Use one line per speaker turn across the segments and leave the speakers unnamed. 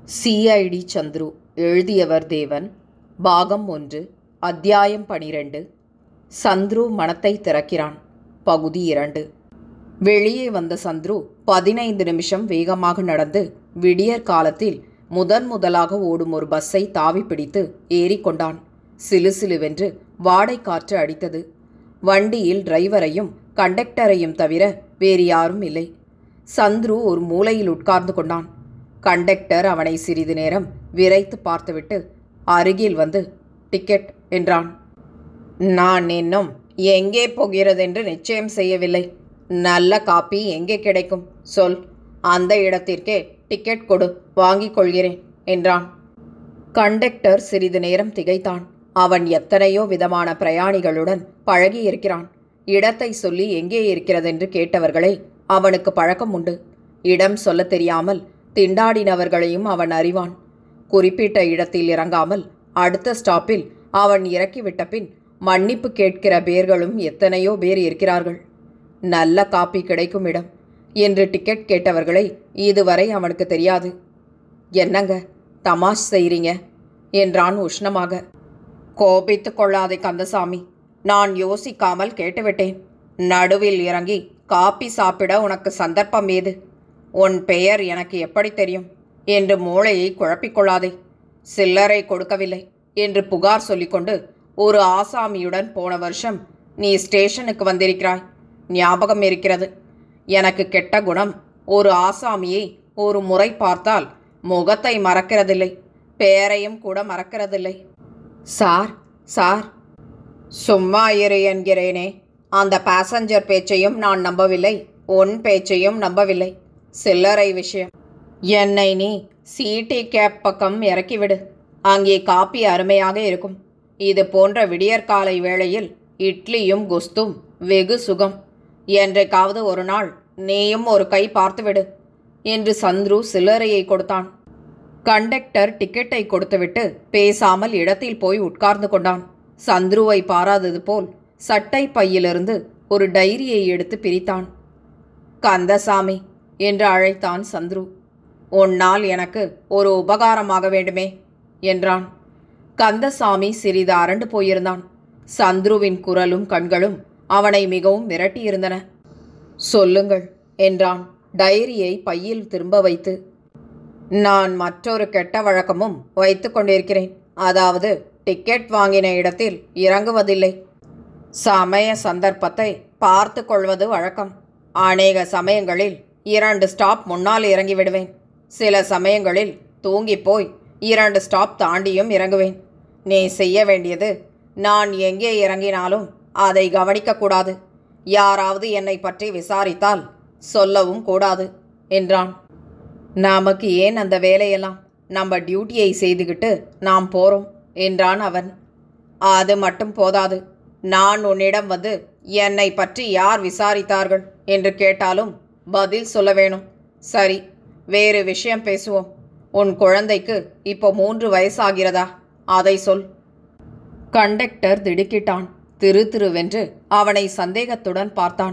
CID Chandru எழுதியவர் தேவன் பாகம் ஒன்று அத்தியாயம் பனிரெண்டு சந்துரு மனத்தை திறக்கிறான் பகுதி இரண்டு வெளியே வந்த சந்துரு பதினைந்து நிமிஷம் வேகமாக நடந்து விடியற் காலத்தில் முதன் முதலாக ஓடும் ஒரு பஸ்ஸை தாவி பிடித்து ஏறிக்கொண்டான் சிலுசிலுவென்று வாடை காற்று அடித்தது வண்டியில் டிரைவரையும் கண்டக்டரையும் தவிர வேறு யாரும் இல்லை சந்துரு ஒரு மூலையில் உட்கார்ந்து கொண்டான் கண்டக்டர் அவனை சிறிது நேரம் விரைத்து பார்த்துவிட்டு அருகில் வந்து டிக்கெட் என்றான் நான் இன்னும் எங்கே போகிறதென்று நிச்சயம் செய்யவில்லை நல்ல காப்பி எங்கே கிடைக்கும் சொல் அந்த இடத்திற்கே டிக்கெட் கொடு வாங்கிக் கொள்கிறேன் என்றான் கண்டக்டர் சிறிது நேரம் திகைத்தான் அவன் எத்தனையோ விதமான பிரயாணிகளுடன் பழகியிருக்கிறான் இடத்தை சொல்லி எங்கே இருக்கிறதென்று கேட்டவர்களை அவனுக்கு பழக்கம் உண்டு இடம் சொல்லத் தெரியாமல் திண்டாடினவர்களையும் அவன் அறிவான் குறிப்பிட்ட இடத்தில் இறங்காமல் அடுத்த ஸ்டாப்பில் அவன் இறக்கிவிட்ட பின் மன்னிப்பு கேட்கிற பேர்களும் எத்தனையோ பேர் இருக்கிறார்கள் நல்ல காப்பி கிடைக்கும் இடம் என்று டிக்கெட் கேட்டவர்களை இதுவரை அவனுக்கு தெரியாது என்னங்க தமாஷ் செய்றீங்க என்றான் உஷ்ணமாக கோபித்து கொள்ளாதே கந்தசாமி நான் யோசிக்காமல் கேட்டுவிட்டேன் நடுவில் இறங்கி காப்பி சாப்பிட உனக்கு சந்தர்ப்பம் ஏது உன் பெயர் எனக்கு எப்படி தெரியும் என்று மூளையை குழப்பிக்கொள்ளாதே சில்லறை கொடுக்கவில்லை என்று புகார் சொல்லிக்கொண்டு ஒரு ஆசாமியுடன் போன வருஷம் நீ ஸ்டேஷனுக்கு வந்திருக்கிறாய் ஞாபகம் இருக்கிறது எனக்கு கெட்ட குணம் ஒரு ஆசாமியை ஒரு முறை பார்த்தால் முகத்தை மறக்கிறதில்லை பெயரையும் கூட மறக்கிறதில்லை சார் சார் சும்மா இரு என்கிறேனே அந்த பாசஞ்சர் பேச்சையும் நான் நம்பவில்லை உன் பேச்சையும் நம்பவில்லை சில்லறை விஷயம் என்னை நீ சிடி கேப் பக்கம் இறக்கிவிடு அங்கே காப்பி அருமையாக இருக்கும் இது போன்ற விடியற்காலை வேளையில் இட்லியும் குஸ்தும் வெகு சுகம் என்றைக்காவது ஒரு நாள் நீயும் ஒரு கை பார்த்துவிடு என்று சந்துரு சில்லறையை கொடுத்தான் கண்டக்டர் டிக்கெட்டை கொடுத்துவிட்டு பேசாமல் இடத்தில் போய் உட்கார்ந்து கொண்டான் சந்துருவை பாராதது போல் சட்டை பையிலிருந்து ஒரு டைரியை எடுத்து பிரித்தான் கந்தசாமி என்று அழைத்தான் சந்துரு உன்னால் எனக்கு ஒரு உபகாரமாக வேண்டுமே என்றான் கந்தசாமி சிறிது அரண்டு போயிருந்தான் சந்துருவின் குரலும் கண்களும் அவனை மிகவும் மிரட்டியிருந்தன சொல்லுங்கள் என்றான் டைரியை பையில் திரும்ப வைத்து நான் மற்றொரு கெட்ட வழக்கமும் வைத்து கொண்டிருக்கிறேன் அதாவது டிக்கெட் வாங்கின இடத்தில் இறங்குவதில்லை சமய சந்தர்ப்பத்தை பார்த்து கொள்வது வழக்கம் அநேக சமயங்களில் இரண்டு ஸ்டாப் முன்னால் இறங்கி விடுவேன் சில சமயங்களில் தூங்கி போய் இரண்டு ஸ்டாப் தாண்டியும் இறங்குவேன் நீ செய்ய வேண்டியது நான் எங்கே இறங்கினாலும் அதை கவனிக்கக்கூடாது யாராவது என்னை பற்றி விசாரித்தால் சொல்லவும் கூடாது என்றான் நமக்கு ஏன் அந்த வேலையெல்லாம் நம்ம டியூட்டியை செய்துகிட்டு நாம் போகிறோம் என்றான் அவன் அது மட்டும் போதாது நான் உன்னிடம் வந்து என்னை பற்றி யார் விசாரித்தார்கள் என்று கேட்டாலும் பதில் சொல்ல வேணும் சரி வேறு விஷயம் பேசுவோம் உன் குழந்தைக்கு இப்போ மூன்று வயசாகிறதா அதை சொல் கண்டக்டர் திடுக்கிட்டான் திரு திருவென்று அவனை சந்தேகத்துடன் பார்த்தான்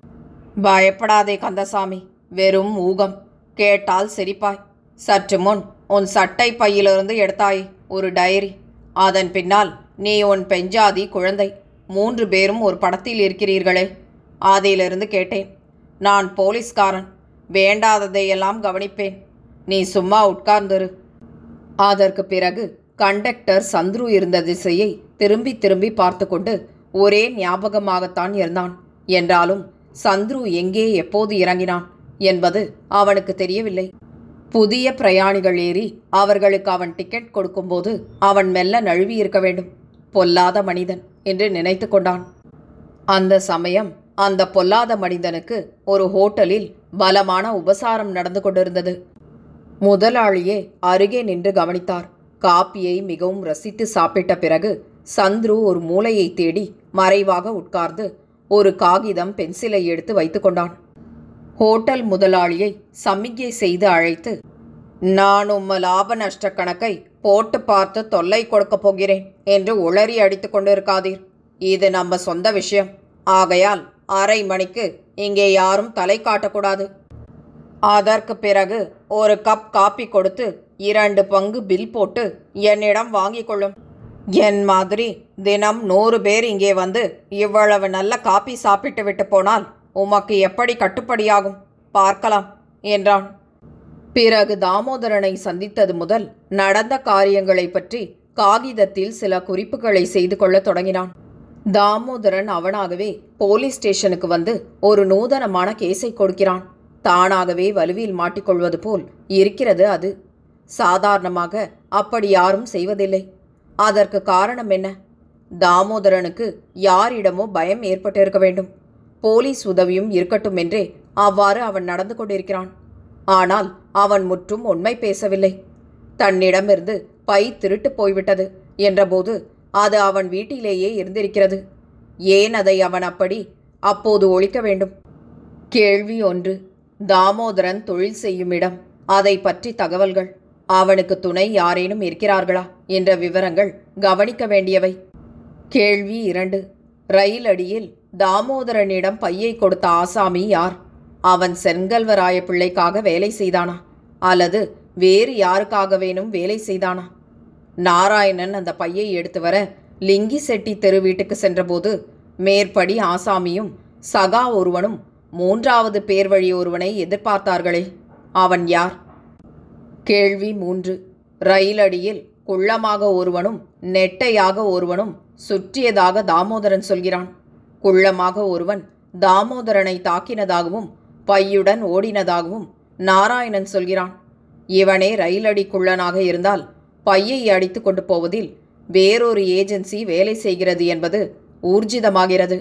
பயப்படாதே கந்தசாமி வெறும் ஊகம் கேட்டால் சிரிப்பாய் சற்று முன் உன் சட்டை பையிலிருந்து எடுத்தாய் ஒரு டைரி அதன் பின்னால் நீ உன் பெஞ்சாதி குழந்தை மூன்று பேரும் ஒரு படத்தில் இருக்கிறீர்களே அதிலிருந்து கேட்டேன் நான் போலீஸ்காரன் வேண்டாததையெல்லாம் கவனிப்பேன் நீ சும்மா உட்கார்ந்திரு அதற்கு பிறகு கண்டக்டர் சந்துரு இருந்த திசையை திரும்பி திரும்பி பார்த்து கொண்டு ஒரே ஞாபகமாகத்தான் இருந்தான் என்றாலும் சந்துரு எங்கே எப்போது இறங்கினான் என்பது அவனுக்கு தெரியவில்லை புதிய பிரயாணிகள் ஏறி அவர்களுக்கு அவன் டிக்கெட் கொடுக்கும்போது அவன் மெல்ல நழுவி இருக்க வேண்டும் பொல்லாத மனிதன் என்று நினைத்து கொண்டான் அந்த சமயம் அந்த பொல்லாத மனிதனுக்கு ஒரு ஹோட்டலில் பலமான உபசாரம் நடந்து கொண்டிருந்தது முதலாளியே அருகே நின்று கவனித்தார் காப்பியை மிகவும் ரசித்து சாப்பிட்ட பிறகு சந்துரு ஒரு மூலையை தேடி மறைவாக உட்கார்ந்து ஒரு காகிதம் பென்சிலை எடுத்து வைத்துக்கொண்டான் ஹோட்டல் முதலாளியை சமிக்ஞை செய்து அழைத்து நான் உம்ம லாப நஷ்ட கணக்கை போட்டு பார்த்து தொல்லை கொடுக்கப் போகிறேன் என்று உளறி அடித்து கொண்டிருக்காதீர் இது நம்ம சொந்த விஷயம் ஆகையால் அரை மணிக்கு இங்கே யாரும் தலை காட்டக்கூடாது அதற்கு பிறகு ஒரு கப் காப்பி கொடுத்து இரண்டு பங்கு பில் போட்டு என்னிடம் வாங்கிக் கொள்ளும் என் மாதிரி தினம் நூறு பேர் இங்கே வந்து இவ்வளவு நல்ல காப்பி சாப்பிட்டு விட்டு போனால் உமக்கு எப்படி கட்டுப்படியாகும் பார்க்கலாம் என்றான் பிறகு தாமோதரனை சந்தித்தது முதல் நடந்த காரியங்களைப் பற்றி காகிதத்தில் சில குறிப்புகளை செய்து கொள்ளத் தொடங்கினான் தாமோதரன் அவனாகவே போலீஸ் ஸ்டேஷனுக்கு வந்து ஒரு நூதனமான கேஸை கொடுக்கிறான் தானாகவே வலுவில் மாட்டிக்கொள்வது போல் இருக்கிறது அது சாதாரணமாக அப்படி யாரும் செய்வதில்லை அதற்கு காரணம் என்ன தாமோதரனுக்கு யாரிடமோ பயம் ஏற்பட்டிருக்க வேண்டும் போலீஸ் உதவியும் இருக்கட்டும் என்றே அவ்வாறு அவன் நடந்து கொண்டிருக்கிறான் ஆனால் அவன் முற்றும் உண்மை பேசவில்லை தன்னிடமிருந்து பை திருட்டு போய்விட்டது என்றபோது அது அவன் வீட்டிலேயே இருந்திருக்கிறது ஏன் அதை அவன் அப்படி அப்போது ஒழிக்க வேண்டும் கேள்வி ஒன்று தாமோதரன் தொழில் செய்யும் இடம் அதை பற்றி தகவல்கள் அவனுக்கு துணை யாரேனும் இருக்கிறார்களா என்ற விவரங்கள் கவனிக்க வேண்டியவை கேள்வி இரண்டு ரயில் அடியில் தாமோதரனிடம் பையை கொடுத்த ஆசாமி யார் அவன் செங்கல்வராய பிள்ளைக்காக வேலை செய்தானா அல்லது வேறு யாருக்காகவேனும் வேலை செய்தானா நாராயணன் அந்த பையை எடுத்து வர லிங்கி செட்டி தெரு வீட்டுக்கு சென்றபோது மேற்படி ஆசாமியும் சகா ஒருவனும் மூன்றாவது பேர் வழி ஒருவனை எதிர்பார்த்தார்களே அவன் யார் கேள்வி மூன்று ரயில் அடியில் குள்ளமாக ஒருவனும் நெட்டையாக ஒருவனும் சுற்றியதாக தாமோதரன் சொல்கிறான் குள்ளமாக ஒருவன் தாமோதரனை தாக்கினதாகவும் பையுடன் ஓடினதாகவும் நாராயணன் சொல்கிறான் இவனே ரயிலடி குள்ளனாக இருந்தால் பையை அடித்து கொண்டு போவதில் வேறொரு ஏஜென்சி வேலை செய்கிறது என்பது ஊர்ஜிதமாகிறது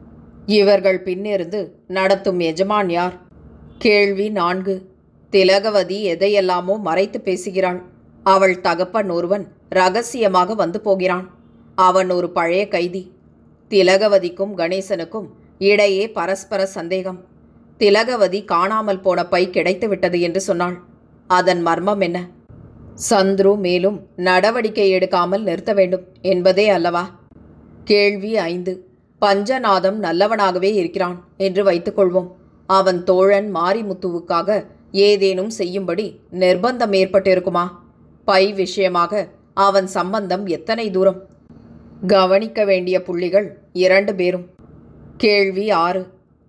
இவர்கள் பின்னிருந்து நடத்தும் எஜமான் யார் கேள்வி நான்கு திலகவதி எதையெல்லாமோ மறைத்து பேசுகிறாள் அவள் தகப்பன் ஒருவன் ரகசியமாக வந்து போகிறான் அவன் ஒரு பழைய கைதி திலகவதிக்கும் கணேசனுக்கும் இடையே பரஸ்பர சந்தேகம் திலகவதி காணாமல் போன பை கிடைத்து விட்டது என்று சொன்னாள் அதன் மர்மம் என்ன சந்துரு மேலும் நடவடிக்கை எடுக்காமல் நிறுத்த வேண்டும் என்பதே அல்லவா கேள்வி ஐந்து பஞ்சநாதம் நல்லவனாகவே இருக்கிறான் என்று வைத்துக்கொள்வோம் அவன் தோழன் மாரிமுத்துவுக்காக ஏதேனும் செய்யும்படி நிர்பந்தம் ஏற்பட்டிருக்குமா பை விஷயமாக அவன் சம்பந்தம் எத்தனை தூரம் கவனிக்க வேண்டிய புள்ளிகள் இரண்டு பேரும் கேள்வி ஆறு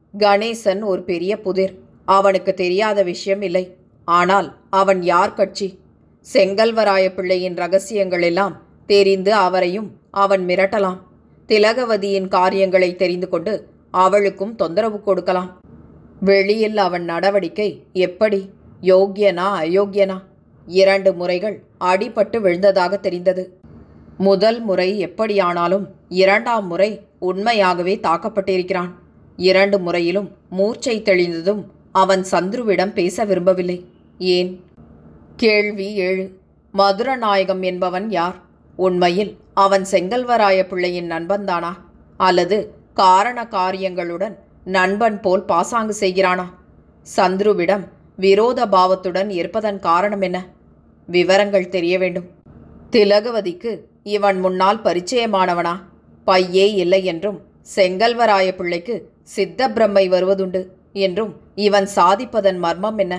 கணேசன் ஒரு பெரிய புதிர் அவனுக்கு தெரியாத விஷயம் இல்லை ஆனால் அவன் யார் கட்சி செங்கல்வராய பிள்ளையின் ரகசியங்கள் எல்லாம் தெரிந்து அவரையும் அவன் மிரட்டலாம் திலகவதியின் காரியங்களை தெரிந்து கொண்டு அவளுக்கும் தொந்தரவு கொடுக்கலாம் வெளியில் அவன் நடவடிக்கை எப்படி யோக்கியனா அயோக்கியனா இரண்டு முறைகள் அடிபட்டு விழுந்ததாக தெரிந்தது முதல் முறை எப்படியானாலும் இரண்டாம் முறை உண்மையாகவே தாக்கப்பட்டிருக்கிறான் இரண்டு முறையிலும் மூர்ச்சை தெளிந்ததும் அவன் சந்துருவிடம் பேச விரும்பவில்லை ஏன் கேள்வி ஏழு மதுரநாயகம் என்பவன் யார் உண்மையில் அவன் செங்கல்வராய பிள்ளையின் நண்பன்தானா அல்லது காரண காரியங்களுடன் நண்பன் போல் பாசாங்கு செய்கிறானா சந்துருவிடம் விரோத பாவத்துடன் இருப்பதன் காரணம் என்ன விவரங்கள் தெரிய வேண்டும் திலகவதிக்கு இவன் முன்னால் பரிச்சயமானவனா பையே இல்லை என்றும் செங்கல்வராய பிள்ளைக்கு சித்த பிரம்மை வருவதுண்டு என்றும் இவன் சாதிப்பதன் மர்மம் என்ன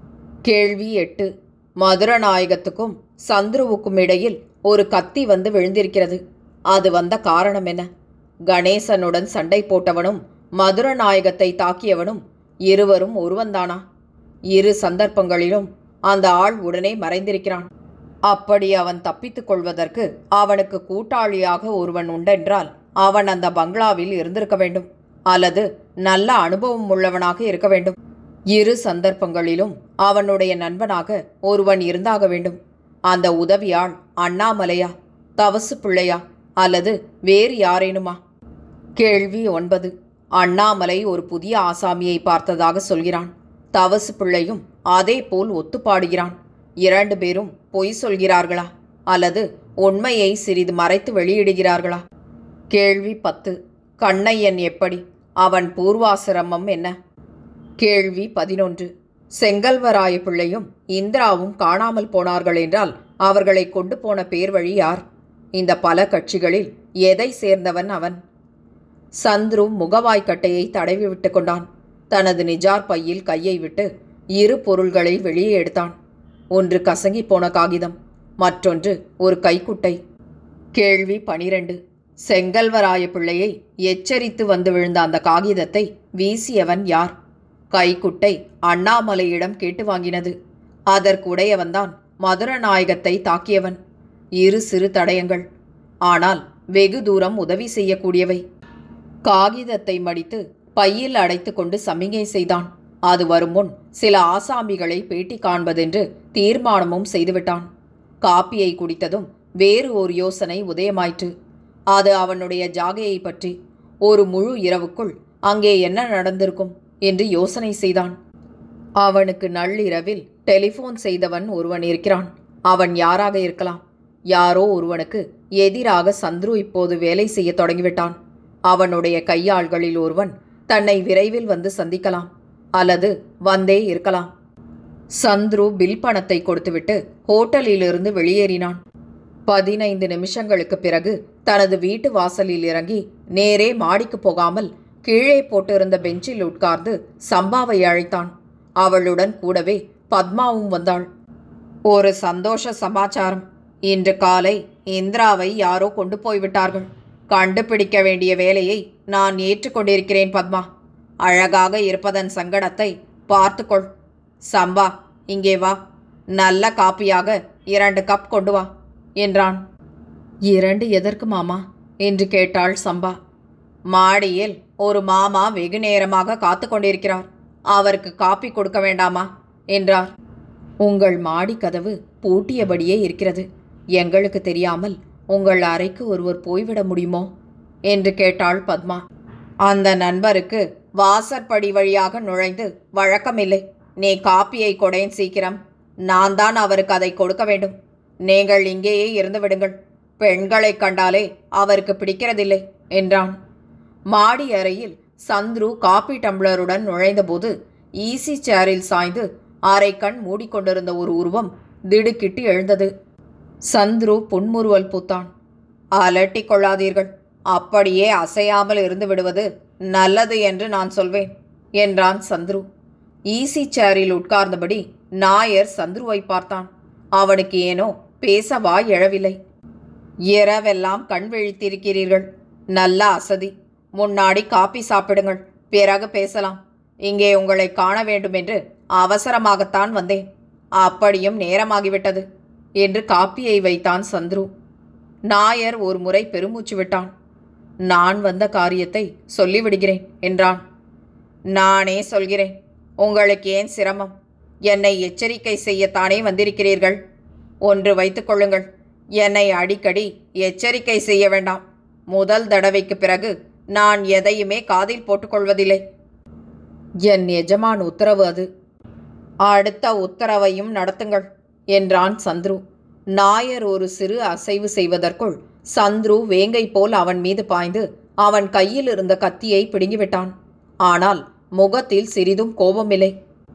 கேள்வி எட்டு மதுரநாயகத்துக்கும் சந்துருவுக்கும் இடையில் ஒரு கத்தி வந்து விழுந்திருக்கிறது அது வந்த காரணம் என்ன கணேசனுடன் சண்டை போட்டவனும் மதுரநாயகத்தை தாக்கியவனும் இருவரும் ஒருவன்தானா இரு சந்தர்ப்பங்களிலும் அந்த ஆள் உடனே மறைந்திருக்கிறான் அப்படி அவன் தப்பித்துக் கொள்வதற்கு அவனுக்கு கூட்டாளியாக ஒருவன் உண்டென்றால் அவன் அந்த பங்களாவில் இருந்திருக்க வேண்டும் அல்லது நல்ல அனுபவம் உள்ளவனாக இருக்க வேண்டும் இரு சந்தர்ப்பங்களிலும் அவனுடைய நண்பனாக ஒருவன் இருந்தாக வேண்டும் அந்த உதவியாள் அண்ணாமலையா தவசு பிள்ளையா அல்லது வேறு யாரேனுமா கேள்வி ஒன்பது அண்ணாமலை ஒரு புதிய ஆசாமியை பார்த்ததாக சொல்கிறான் தவசு பிள்ளையும் அதே போல் ஒத்துப்பாடுகிறான் இரண்டு பேரும் பொய் சொல்கிறார்களா அல்லது உண்மையை சிறிது மறைத்து வெளியிடுகிறார்களா கேள்வி பத்து கண்ணையன் எப்படி அவன் பூர்வாசிரமம் என்ன கேள்வி பதினொன்று செங்கல்வராய பிள்ளையும் இந்திராவும் காணாமல் போனார்கள் என்றால் அவர்களை கொண்டு போன பேர் வழி யார் இந்த பல கட்சிகளில் எதை சேர்ந்தவன் அவன் சந்துரு முகவாய்க்கட்டையை தடவி விட்டு கொண்டான் தனது நிஜார் பையில் கையை விட்டு இரு பொருள்களை வெளியே எடுத்தான் ஒன்று கசங்கி போன காகிதம் மற்றொன்று ஒரு கைக்குட்டை கேள்வி பனிரெண்டு செங்கல்வராய பிள்ளையை எச்சரித்து வந்து விழுந்த அந்த காகிதத்தை வீசியவன் யார் கைக்குட்டை அண்ணாமலையிடம் கேட்டு வாங்கினது அதற்குடையவன்தான் மதுரநாயகத்தை தாக்கியவன் இரு சிறு தடயங்கள் ஆனால் வெகு தூரம் உதவி செய்யக்கூடியவை காகிதத்தை மடித்து பையில் அடைத்து கொண்டு சமிகை செய்தான் அது வரும் முன் சில ஆசாமிகளை பேட்டி காண்பதென்று தீர்மானமும் செய்துவிட்டான் காப்பியை குடித்ததும் வேறு ஒரு யோசனை உதயமாயிற்று அது அவனுடைய ஜாகையை பற்றி ஒரு முழு இரவுக்குள் அங்கே என்ன நடந்திருக்கும் என்று யோசனை செய்தான் அவனுக்கு நள்ளிரவில் டெலிஃபோன் செய்தவன் ஒருவன் இருக்கிறான் அவன் யாராக இருக்கலாம் யாரோ ஒருவனுக்கு எதிராக சந்துரு இப்போது வேலை செய்ய தொடங்கிவிட்டான் அவனுடைய கையாள்களில் ஒருவன் தன்னை விரைவில் வந்து சந்திக்கலாம் அல்லது வந்தே இருக்கலாம் சந்துரு பில் பணத்தை கொடுத்துவிட்டு ஹோட்டலிலிருந்து வெளியேறினான் பதினைந்து நிமிஷங்களுக்கு பிறகு தனது வீட்டு வாசலில் இறங்கி நேரே மாடிக்கு போகாமல் கீழே போட்டிருந்த பெஞ்சில் உட்கார்ந்து சம்பாவை அழைத்தான் அவளுடன் கூடவே பத்மாவும் வந்தாள் ஒரு சந்தோஷ சமாச்சாரம் இன்று காலை இந்திராவை யாரோ கொண்டு போய்விட்டார்கள் கண்டுபிடிக்க வேண்டிய வேலையை நான் ஏற்றுக்கொண்டிருக்கிறேன் பத்மா அழகாக இருப்பதன் சங்கடத்தை பார்த்துக்கொள் சம்பா இங்கே வா நல்ல காப்பியாக இரண்டு கப் கொண்டு வா என்றான் இரண்டு எதற்கு மாமா என்று கேட்டாள் சம்பா மாடியில் ஒரு மாமா வெகு நேரமாக காத்து கொண்டிருக்கிறார் அவருக்கு காப்பி கொடுக்க வேண்டாமா என்றார் உங்கள் மாடி கதவு பூட்டியபடியே இருக்கிறது எங்களுக்கு தெரியாமல் உங்கள் அறைக்கு ஒருவர் போய்விட முடியுமோ என்று கேட்டாள் பத்மா அந்த நண்பருக்கு வாசற்படி வழியாக நுழைந்து வழக்கமில்லை நீ காப்பியை கொடேன் சீக்கிரம் நான் தான் அவருக்கு அதை கொடுக்க வேண்டும் நீங்கள் இங்கேயே இருந்து விடுங்கள் பெண்களைக் கண்டாலே அவருக்கு பிடிக்கிறதில்லை என்றான் மாடி அறையில் சந்துரு காப்பி டம்ளருடன் நுழைந்தபோது ஈசி சேரில் சாய்ந்து அரை கண் மூடிக்கொண்டிருந்த ஒரு உருவம் திடுக்கிட்டு எழுந்தது சந்துரு புன்முறுவல் பூத்தான் அலட்டிக் கொள்ளாதீர்கள் அப்படியே அசையாமல் இருந்து விடுவது நல்லது என்று நான் சொல்வேன் என்றான் சந்துரு ஈசி சேரில் உட்கார்ந்தபடி நாயர் சந்துருவை பார்த்தான் அவனுக்கு ஏனோ பேச வாய் எழவில்லை இரவெல்லாம் கண் விழித்திருக்கிறீர்கள் நல்ல அசதி முன்னாடி காப்பி சாப்பிடுங்கள் பிறகு பேசலாம் இங்கே உங்களை காண வேண்டும் என்று அவசரமாகத்தான் வந்தேன் அப்படியும் நேரமாகிவிட்டது என்று காப்பியை வைத்தான் சந்துரு நாயர் ஒரு முறை பெருமூச்சு விட்டான் நான் வந்த காரியத்தை சொல்லிவிடுகிறேன் என்றான் நானே சொல்கிறேன் உங்களுக்கு ஏன் சிரமம் என்னை எச்சரிக்கை செய்யத்தானே வந்திருக்கிறீர்கள் ஒன்று வைத்துக் கொள்ளுங்கள் என்னை அடிக்கடி எச்சரிக்கை செய்ய வேண்டாம் முதல் தடவைக்கு பிறகு நான் எதையுமே காதில் போட்டுக்கொள்வதில்லை என் எஜமான் உத்தரவு அது அடுத்த உத்தரவையும் நடத்துங்கள் என்றான் சந்துரு நாயர் ஒரு சிறு அசைவு செய்வதற்குள் சந்துரு வேங்கை போல் அவன் மீது பாய்ந்து அவன் கையில் இருந்த கத்தியை பிடுங்கிவிட்டான் ஆனால் முகத்தில் சிறிதும் கோபமில்லை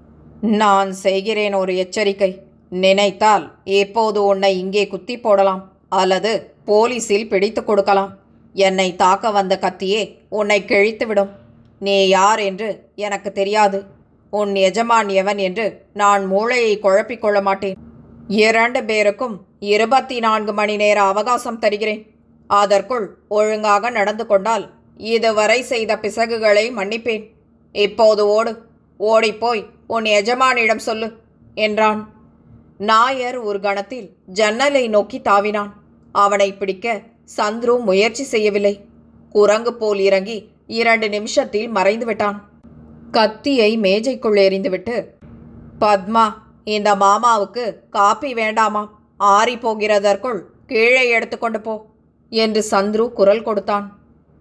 நான் செய்கிறேன் ஒரு எச்சரிக்கை நினைத்தால் எப்போது உன்னை இங்கே குத்தி போடலாம் அல்லது போலீஸில் பிடித்து கொடுக்கலாம் என்னை தாக்க வந்த கத்தியே உன்னை கிழித்துவிடும் நீ யார் என்று எனக்கு தெரியாது உன் எஜமான் எவன் என்று நான் மூளையை குழப்பிக் கொள்ள மாட்டேன் இரண்டு பேருக்கும் இருபத்தி நான்கு மணி நேர அவகாசம் தருகிறேன் அதற்குள் ஒழுங்காக நடந்து கொண்டால் இதுவரை செய்த பிசகுகளை மன்னிப்பேன் இப்போது ஓடு ஓடிப்போய் உன் எஜமானிடம் சொல்லு என்றான் நாயர் ஒரு கணத்தில் ஜன்னலை நோக்கி தாவினான் அவனை பிடிக்க சந்துரு முயற்சி செய்யவில்லை குரங்கு போல் இறங்கி இரண்டு நிமிஷத்தில் மறைந்து விட்டான் கத்தியை மேஜைக்குள் எறிந்துவிட்டு பத்மா இந்த மாமாவுக்கு காப்பி வேண்டாமாம் ஆறி போகிறதற்குள் கீழே எடுத்துக்கொண்டு போ என்று சந்துரு குரல் கொடுத்தான்